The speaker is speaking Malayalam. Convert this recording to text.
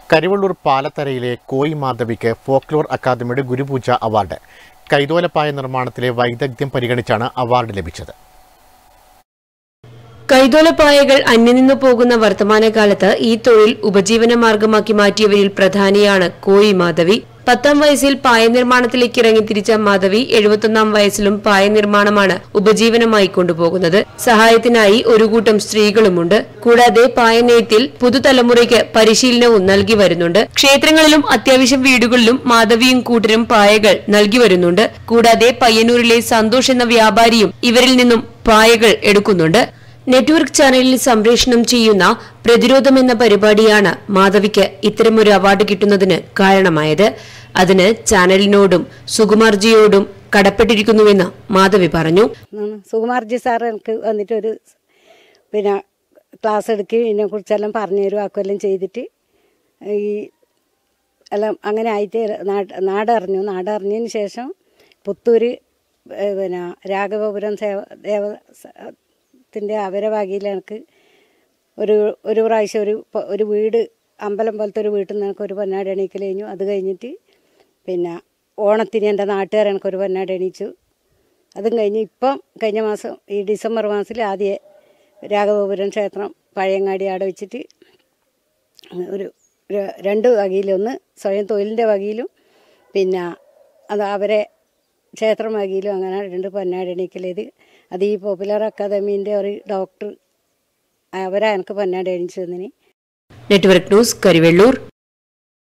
കരിവള്ളൂർ പാലത്തരയിലെ കോയി മാധവിക്ക് ഫോക്ലോർ അക്കാദമിയുടെ ഗുരുപൂജ അവാർഡ് കൈതോലപ്പായ നിർമ്മാണത്തിലെ വൈദഗ്ധ്യം പരിഗണിച്ചാണ് അവാർഡ് ലഭിച്ചത് കൈതോലപ്പായകൾ അന്യനിന്നു പോകുന്ന വർത്തമാനകാലത്ത് ഈ തൊഴിൽ ഉപജീവന മാർഗമാക്കി മാറ്റിയവരിൽ പ്രധാനിയാണ് കോയി മാധവി പത്താം വയസ്സിൽ പായ നിർമ്മാണത്തിലേക്ക് ഇറങ്ങി തിരിച്ച മാധവി എഴുപത്തൊന്നാം വയസ്സിലും പായ നിർമ്മാണമാണ് ഉപജീവനമായി കൊണ്ടുപോകുന്നത് സഹായത്തിനായി ഒരു കൂട്ടം സ്ത്രീകളുമുണ്ട് കൂടാതെ പായനെയ്ത്തിൽ പുതുതലമുറയ്ക്ക് പരിശീലനവും നൽകി വരുന്നുണ്ട് ക്ഷേത്രങ്ങളിലും അത്യാവശ്യം വീടുകളിലും മാധവിയും കൂട്ടരും പായകൾ നൽകി വരുന്നുണ്ട് കൂടാതെ പയ്യന്നൂരിലെ സന്തോഷ് എന്ന വ്യാപാരിയും ഇവരിൽ നിന്നും പായകൾ എടുക്കുന്നുണ്ട് നെറ്റ്വർക്ക് ചാനലിൽ സംപ്രേഷണം ചെയ്യുന്ന പ്രതിരോധം എന്ന പരിപാടിയാണ് മാധവിക്ക് ഇത്തരമൊരു അവാർഡ് കിട്ടുന്നതിന് കാരണമായത് അതിന് ചാനലിനോടും സുകുമാർജിയോടും കടപ്പെട്ടിരിക്കുന്നുവെന്ന് മാധവി പറഞ്ഞു ആണ്. സുകുമാർജി സാർ എനിക്ക് വന്നിട്ട് ഒരു പിന്നെ ക്ലാസ് എടുക്കുകയും ഇതിനെക്കുറിച്ചെല്ലാം പറഞ്ഞു തരും ആക്കുമെല്ലാം ചെയ്തിട്ട് ഈ എല്ലാം അങ്ങനെ ആയിട്ട് നാട് നാടറിഞ്ഞു നാടറിഞ്ഞതിന് ശേഷം പുത്തൂർ ഏ, പിന്നെ രാഘവപുരം സേവ ദേവത്തിൻ്റെ അവരെ വകയിൽ എനിക്ക് ഒരു ഒരു പ്രാവശ്യം ഒരു പ- ഒരു വീട് അമ്പലം പോലത്തെ ഒരു വീട്ടിൽ നിന്ന് എനിക്ക് ഒരു പൊന്നാടി എണീക്കൽ കഴിഞ്ഞു അത് കഴിഞ്ഞിട്ട് പിന്നെ ഓണത്തിന് എൻ്റെ നാട്ടുകാർ എനിക്കൊരു പൊന്നാടി എണീച്ചു അതും കഴിഞ്ഞ് ഇപ്പം കഴിഞ്ഞ മാസം ഈ ഡിസംബർ മാസത്തിൽ ആദ്യ രാഘവപുരം ക്ഷേത്രം പഴയങ്ങാടി ആടെ വെച്ചിട്ട് ഒരു ര- രണ്ട് വകയിലൊന്ന് സ്വയം തൊഴിലിൻ്റെ വകയിലും പിന്നെ അത് അവരെ ക്ഷേത്രം വകയിലും അങ്ങനെ രണ്ട് പൊന്നാടി എണീക്കലേത് അത് ഈ പോപ്പുലർ അക്കാദമീൻ്റെ ഒരു ഡോക്ടർ അവരാ എനിക്ക് പൊന്നാടി എണീച്ചു തന്നിന് നെറ്റ്വർക്ക് ന്യൂസ് കരിവെള്ളൂർ